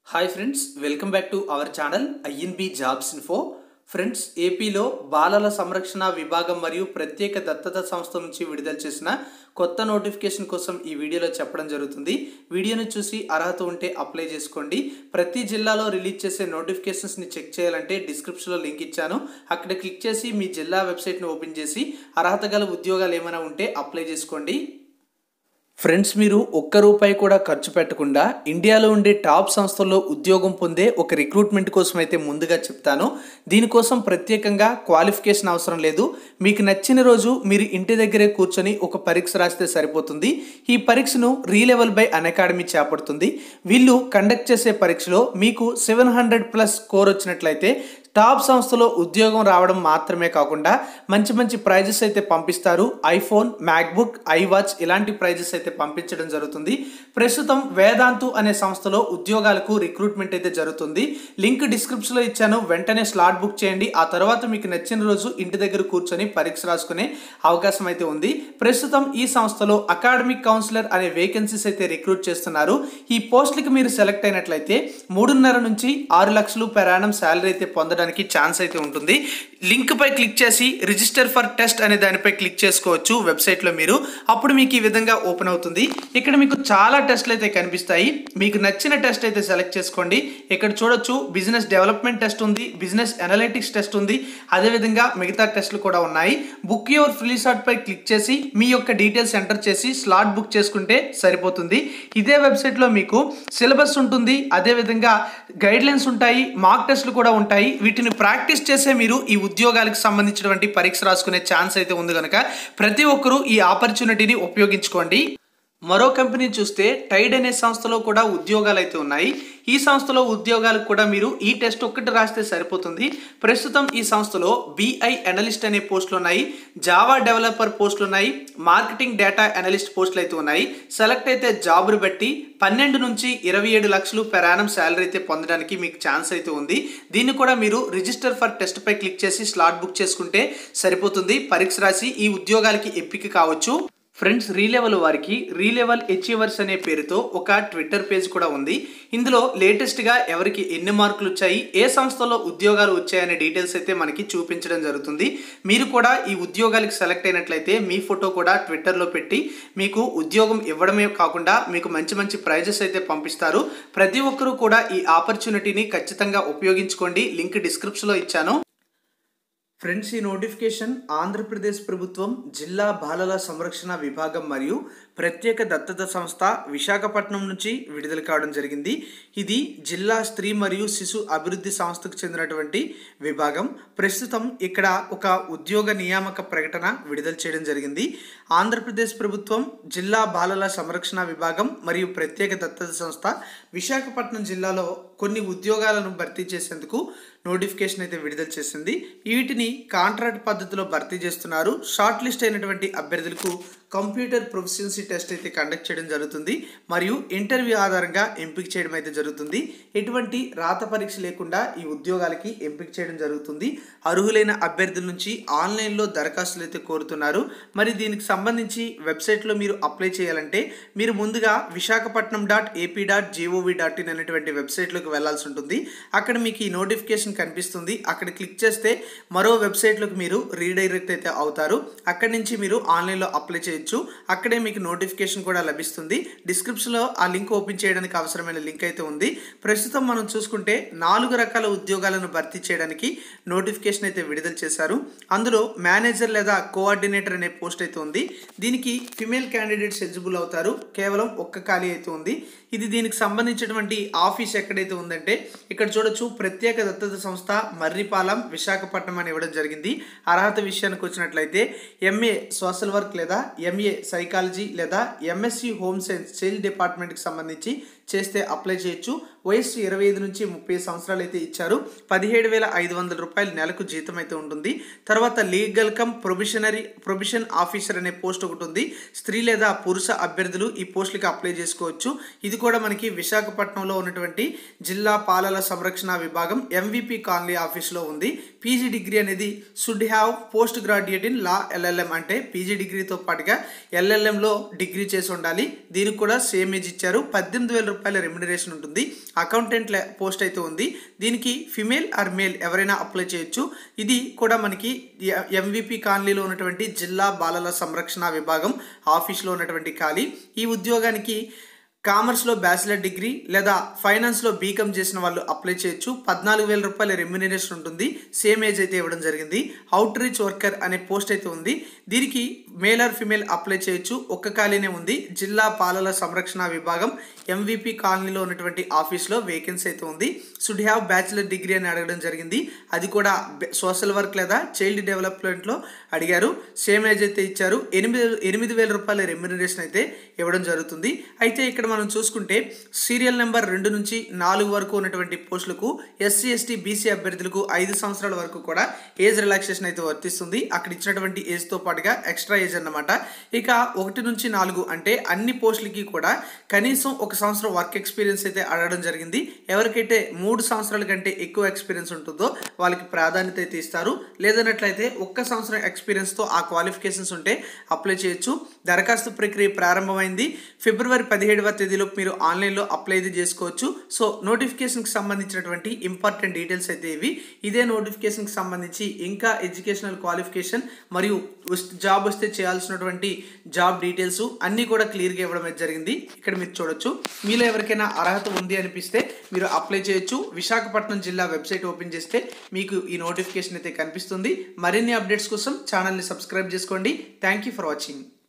hi friends welcome back to our channel I N B jobs info friends ఏపీలో బాలల సంరక్షణ విభాగం మరియు ప్రత్యేక దత్తత సంస్థ నుంచి విడుదల చేసిన కొత్త నోటిఫికేషన్ కోసం ఈ వీడియోలో చెప్పడం జరుగుతుంది వీడియోని చూసి అర్హత ఉంటే అప్లై చేసుకోండి ప్రతి జిల్లాలో రిలీజ్ చేసే నోటిఫికేషన్స్ని చెక్ చేయాలంటే డిస్క్రిప్షన్లో లింక్ ఇచ్చాను అక్కడ క్లిక్ చేసి మీ జిల్లా వెబ్సైట్ని ఓపెన్ చేసి అర్హత గల ఉద్యోగాలు ఏమైనా ఉంటే అప్లై చేసుకోండి ఫ్రెండ్స్ మీరు ఒక్క రూపాయి కూడా ఖర్చు పెట్టకుండా ఇండియాలో ఉండే టాప్ సంస్థల్లో ఉద్యోగం పొందే ఒక రిక్రూట్మెంట్ కోసం అయితే ముందుగా చెప్తాను దీనికోసం ప్రత్యేకంగా క్వాలిఫికేషన్ అవసరం లేదు మీకు నచ్చిన రోజు మీరు ఇంటి దగ్గరే కూర్చొని ఒక పరీక్ష రాస్తే సరిపోతుంది ఈ పరీక్షను రీలెవెల్ బై అన్ అకాడమీ చేపడుతుంది వీళ్ళు కండక్ట్ చేసే పరీక్షలో మీకు సెవెన్ హండ్రెడ్ ప్లస్ స్కోర్ వచ్చినట్లయితే టాప్ సంస్థలో ఉద్యోగం రావడం మాత్రమే కాకుండా మంచి మంచి ప్రైజెస్ అయితే పంపిస్తారు ఐఫోన్ మ్యాక్బుక్ ఐవాచ్ ఇలాంటి ప్రైజెస్ అయితే పంపించడం జరుగుతుంది ప్రస్తుతం వేదాంతు అనే సంస్థలో ఉద్యోగాలకు రిక్రూట్మెంట్ అయితే జరుగుతుంది లింక్ డిస్క్రిప్షన్లో ఇచ్చాను వెంటనే స్లాట్ బుక్ చేయండి ఆ తర్వాత మీకు నచ్చిన రోజు ఇంటి దగ్గర కూర్చొని పరీక్ష రాసుకునే అవకాశం అయితే ఉంది ప్రస్తుతం ఈ సంస్థలో అకాడమిక్ కౌన్సిలర్ అనే వేకెన్సీస్ అయితే రిక్రూట్ చేస్తున్నారు ఈ పోస్టులకి మీరు సెలెక్ట్ అయినట్లయితే మూడున్నర నుంచి ఆరు లక్షలు పెరాణం శాలరీ అయితే పొందడానికి ఛాన్స్ అయితే ఉంటుంది లింక్ పై క్లిక్ చేసి రిజిస్టర్ ఫర్ టెస్ట్ అనే దానిపై క్లిక్ చేసుకోవచ్చు వెబ్సైట్లో మీరు అప్పుడు మీకు ఈ విధంగా ఓపెన్ అవుతుంది ఇక్కడ మీకు చాలా టెస్ట్లు అయితే కనిపిస్తాయి మీకు నచ్చిన టెస్ట్ అయితే సెలెక్ట్ చేసుకోండి ఇక్కడ చూడొచ్చు బిజినెస్ డెవలప్మెంట్ టెస్ట్ ఉంది బిజినెస్ అనలిటిక్స్ టెస్ట్ ఉంది అదేవిధంగా మిగతా టెస్ట్లు కూడా ఉన్నాయి బుక్ యువర్ ఫ్రీ షాట్ పై క్లిక్ చేసి మీ యొక్క డీటెయిల్స్ ఎంటర్ చేసి స్లాట్ బుక్ చేసుకుంటే సరిపోతుంది ఇదే వెబ్సైట్లో మీకు సిలబస్ ఉంటుంది అదేవిధంగా గైడ్ లైన్స్ ఉంటాయి మార్క్ టెస్ట్లు కూడా ఉంటాయి వీటిని ప్రాక్టీస్ చేసే మీరు ఈ ఉద్యోగాలకు సంబంధించినటువంటి పరీక్ష రాసుకునే ఛాన్స్ అయితే ఉంది కనుక ప్రతి ఒక్కరూ ఈ ఆపర్చునిటీని ఉపయోగించుకోండి మరో కంపెనీ చూస్తే టైడ్ అనే సంస్థలో కూడా ఉద్యోగాలు అయితే ఉన్నాయి ఈ సంస్థలో ఉద్యోగాలకు కూడా మీరు ఈ టెస్ట్ ఒక్కటి రాస్తే సరిపోతుంది ప్రస్తుతం ఈ సంస్థలో బిఐ అనలిస్ట్ అనే పోస్టులు ఉన్నాయి జావా డెవలపర్ పోస్టులు ఉన్నాయి మార్కెటింగ్ డేటా అనలిస్ట్ పోస్టులు అయితే ఉన్నాయి సెలెక్ట్ అయితే జాబ్ను బట్టి పన్నెండు నుంచి ఇరవై ఏడు లక్షలు పెరానం శాలరీ అయితే పొందడానికి మీకు ఛాన్స్ అయితే ఉంది దీన్ని కూడా మీరు రిజిస్టర్ ఫర్ టెస్ట్ పై క్లిక్ చేసి స్లాట్ బుక్ చేసుకుంటే సరిపోతుంది పరీక్ష రాసి ఈ ఉద్యోగాలకి ఎంపిక కావచ్చు ఫ్రెండ్స్ రీలెవెల్ వారికి రీలెవెల్ అచీవర్స్ అనే పేరుతో ఒక ట్విట్టర్ పేజ్ కూడా ఉంది ఇందులో లేటెస్ట్గా ఎవరికి ఎన్ని మార్కులు వచ్చాయి ఏ సంస్థలో ఉద్యోగాలు వచ్చాయనే డీటెయిల్స్ అయితే మనకి చూపించడం జరుగుతుంది మీరు కూడా ఈ ఉద్యోగాలకు సెలెక్ట్ అయినట్లయితే మీ ఫోటో కూడా ట్విట్టర్లో పెట్టి మీకు ఉద్యోగం ఇవ్వడమే కాకుండా మీకు మంచి మంచి ప్రైజెస్ అయితే పంపిస్తారు ప్రతి ఒక్కరూ కూడా ఈ ఆపర్చునిటీని ఖచ్చితంగా ఉపయోగించుకోండి లింక్ డిస్క్రిప్షన్లో ఇచ్చాను ఫ్రెండ్స్ ఈ నోటిఫికేషన్ ఆంధ్రప్రదేశ్ ప్రభుత్వం జిల్లా బాలల సంరక్షణ విభాగం మరియు ప్రత్యేక దత్తత సంస్థ విశాఖపట్నం నుంచి విడుదల కావడం జరిగింది ఇది జిల్లా స్త్రీ మరియు శిశు అభివృద్ధి సంస్థకు చెందినటువంటి విభాగం ప్రస్తుతం ఇక్కడ ఒక ఉద్యోగ నియామక ప్రకటన విడుదల చేయడం జరిగింది ఆంధ్రప్రదేశ్ ప్రభుత్వం జిల్లా బాలల సంరక్షణ విభాగం మరియు ప్రత్యేక దత్తత సంస్థ విశాఖపట్నం జిల్లాలో కొన్ని ఉద్యోగాలను భర్తీ చేసేందుకు నోటిఫికేషన్ అయితే విడుదల చేసింది వీటిని కాంట్రాక్ట్ పద్ధతిలో భర్తీ చేస్తున్నారు షార్ట్ లిస్ట్ అయినటువంటి అభ్యర్థులకు కంప్యూటర్ ప్రొఫిషియన్సీ టెస్ట్ అయితే కండక్ట్ చేయడం జరుగుతుంది మరియు ఇంటర్వ్యూ ఆధారంగా ఎంపిక చేయడం అయితే జరుగుతుంది ఎటువంటి రాత పరీక్ష లేకుండా ఈ ఉద్యోగాలకి ఎంపిక చేయడం జరుగుతుంది అర్హులైన అభ్యర్థుల నుంచి ఆన్లైన్లో దరఖాస్తులు అయితే కోరుతున్నారు మరి దీనికి సంబంధించి వెబ్సైట్లో మీరు అప్లై చేయాలంటే మీరు ముందుగా Visakhapatnam dot AP dot G O V dot in అనేటువంటి వెబ్సైట్లోకి వెళ్లాల్సి ఉంటుంది అక్కడ మీకు ఈ నోటిఫికేషన్ కనిపిస్తుంది అక్కడ క్లిక్ చేస్తే మరో వెబ్సైట్లోకి మీరు రీడైరెక్ట్ అయితే అవుతారు అక్కడి నుంచి మీరు ఆన్లైన్లో అప్లై చేయొచ్చు అక్కడే మీకు నోటిఫికేషన్ కూడా లభిస్తుంది డిస్క్రిప్షన్లో ఆ లింక్ ఓపెన్ చేయడానికి అవసరమైన లింక్ అయితే ఉంది ప్రస్తుతం మనం చూసుకుంటే నాలుగు రకాల ఉద్యోగాలను భర్తీ చేయడానికి నోటిఫికేషన్ అయితే విడుదల చేశారు అందులో మేనేజర్ లేదా కోఆర్డినేటర్ అనే పోస్ట్ అయితే ఉంది దీనికి ఫిమేల్ క్యాండిడేట్స్ ఎలిజిబుల్ అవుతారు కేవలం ఒక్క ఖాళీ అయితే ఉంది ఇది దీనికి సంబంధించినటువంటి ఆఫీస్ ఎక్కడైతే ఉందంటే ఇక్కడ చూడొచ్చు ప్రత్యేక దత్తత సంస్థ మర్రిపాలెం విశాఖపట్నం అని ఇవ్వడం జరిగింది అర్హత విషయానికి వచ్చినట్లయితే ఎంఏ సోషల్ వర్క్ లేదా ఎంఏ సైకాలజీ లేదా ఎంఎస్సి హోమ్ సైన్స్ చైల్డ్ డిపార్ట్మెంట్కి సంబంధించి చేస్తే అప్లై చేయొచ్చు వయస్సు ఇరవై ఐదు నుంచి ముప్పై సంవత్సరాలు అయితే ఇచ్చారు పదిహేడు వేల ఐదు వందల రూపాయలు నెలకు జీతం అయితే ఉంటుంది తర్వాత legal cum probationary probation officer అనే పోస్ట్ ఒకటి ఉంది స్త్రీ లేదా పురుష అభ్యర్థులు ఈ పోస్టులకి అప్లై చేసుకోవచ్చు ఇది కూడా మనకి విశాఖపట్నంలో ఉన్నటువంటి జిల్లా పాలల సంరక్షణ విభాగం ఎంవిపి కాలనీ ఆఫీస్లో ఉంది పీజీ డిగ్రీ అనేది should have post graduate in law LLM అంటే పీజీ డిగ్రీతో పాటుగా ఎల్ఎల్ఎంలో డిగ్రీ చేసి ఉండాలి దీనికి కూడా సేమ్ ఏజ్ ఇచ్చారు పద్దెనిమిది వేల రూపాయల రెమ్యునరేషన్ ఉంటుంది అకౌంటెంట్ పోస్ట్ అయితే ఉంది దీనికి ఫిమేల్ ఆర్ మేల్ ఎవరైనా అప్లై చేయొచ్చు ఇది కూడా మనకి ఎంవిపి కాలనీలో ఉన్నటువంటి జిల్లా బాలల సంరక్షణ విభాగం ఆఫీస్లో ఉన్నటువంటి ఖాళీ ఈ ఉద్యోగానికి కామర్స్లో బ్యాచిలర్ డిగ్రీ లేదా ఫైనాన్స్లో బీకామ్ చేసిన వాళ్ళు అప్లై చేయొచ్చు పద్నాలుగు వేల రూపాయల రెమ్యునరేషన్ ఉంటుంది సేమ్ ఏజ్ అయితే ఇవ్వడం జరిగింది అవుట్ రీచ్ వర్కర్ అనే పోస్ట్ అయితే ఉంది దీనికి మేల్ ఆర్ ఫిమేల్ అప్లై చేయొచ్చు ఒక్క ఖాళీనే ఉంది జిల్లా పాలల సంరక్షణ విభాగం ఎంవిపి కాలనీలో ఉన్నటువంటి ఆఫీస్లో వేకెన్సీ అయితే ఉంది షుడ్ హ్యావ్ బ్యాచిలర్ డిగ్రీ అని అడగడం జరిగింది అది కూడా సోషల్ వర్క్ లేదా చైల్డ్ డెవలప్మెంట్లో అడిగారు సేమ్ ఏజ్ అయితే ఇచ్చారు ఎనిమిది ఎనిమిది వేల రూపాయల రెమ్యునరేషన్ అయితే ఇవ్వడం జరుగుతుంది అయితే ఇక్కడ మనం చూసుకుంటే సీరియల్ నెంబర్ రెండు నుంచి నాలుగు వరకు ఉన్నటువంటి పోస్టులకు ఎస్సీ ఎస్టీ బీసీ అభ్యర్థులకు ఐదు సంవత్సరాల వరకు కూడా ఏజ్ రిలాక్సేషన్ అయితే వర్తిస్తుంది అక్కడ ఇచ్చినటువంటి ఏజ్తో పాటుగా ఎక్స్ట్రా ఏజ్ అన్నమాట ఇక ఒకటి నుంచి నాలుగు అంటే అన్ని పోస్టులకి కూడా కనీసం ఒక సంవత్సరం వర్క్ ఎక్స్పీరియన్స్ అయితే అడగడం జరిగింది ఎవరికైతే మూడు సంవత్సరాల కంటే ఎక్కువ ఎక్స్పీరియన్స్ ఉంటుందో వాళ్ళకి ప్రాధాన్యత అయితే ఇస్తారు లేదన్నట్లయితే ఒక్క సంవత్సరం ఎక్స్పీరియన్స్తో ఆ క్వాలిఫికేషన్స్ ఉంటే అప్లై చేయొచ్చు దరఖాస్తు ప్రక్రియ ప్రారంభమైంది ఫిబ్రవరి పదిహేడవ తేదీలోపు మీరు ఆన్లైన్లో అప్లై అయితే చేసుకోవచ్చు సో నోటిఫికేషన్కి సంబంధించినటువంటి ఇంపార్టెంట్ డీటెయిల్స్ అయితే ఇవి ఇదే నోటిఫికేషన్కి సంబంధించి ఇంకా ఎడ్యుకేషనల్ క్వాలిఫికేషన్ మరియు జాబ్ వస్తే చేయాల్సినటువంటి జాబ్ డీటెయిల్స్ అన్నీ కూడా క్లియర్గా ఇవ్వడం అయితే జరిగింది ఇక్కడ మీరు చూడొచ్చు మీలో ఎవరికైనా అర్హత ఉంది అనిపిస్తే మీరు అప్లై చేయొచ్చు విశాఖపట్నం జిల్లా వెబ్సైట్ ఓపెన్ చేస్తే మీకు ఈ నోటిఫికేషన్ అయితే కనిపిస్తుంది మరిన్ని అప్డేట్స్ కోసం ఛానల్ని సబ్స్క్రైబ్ చేసుకోండి థ్యాంక్ యూ ఫర్ వాచింగ్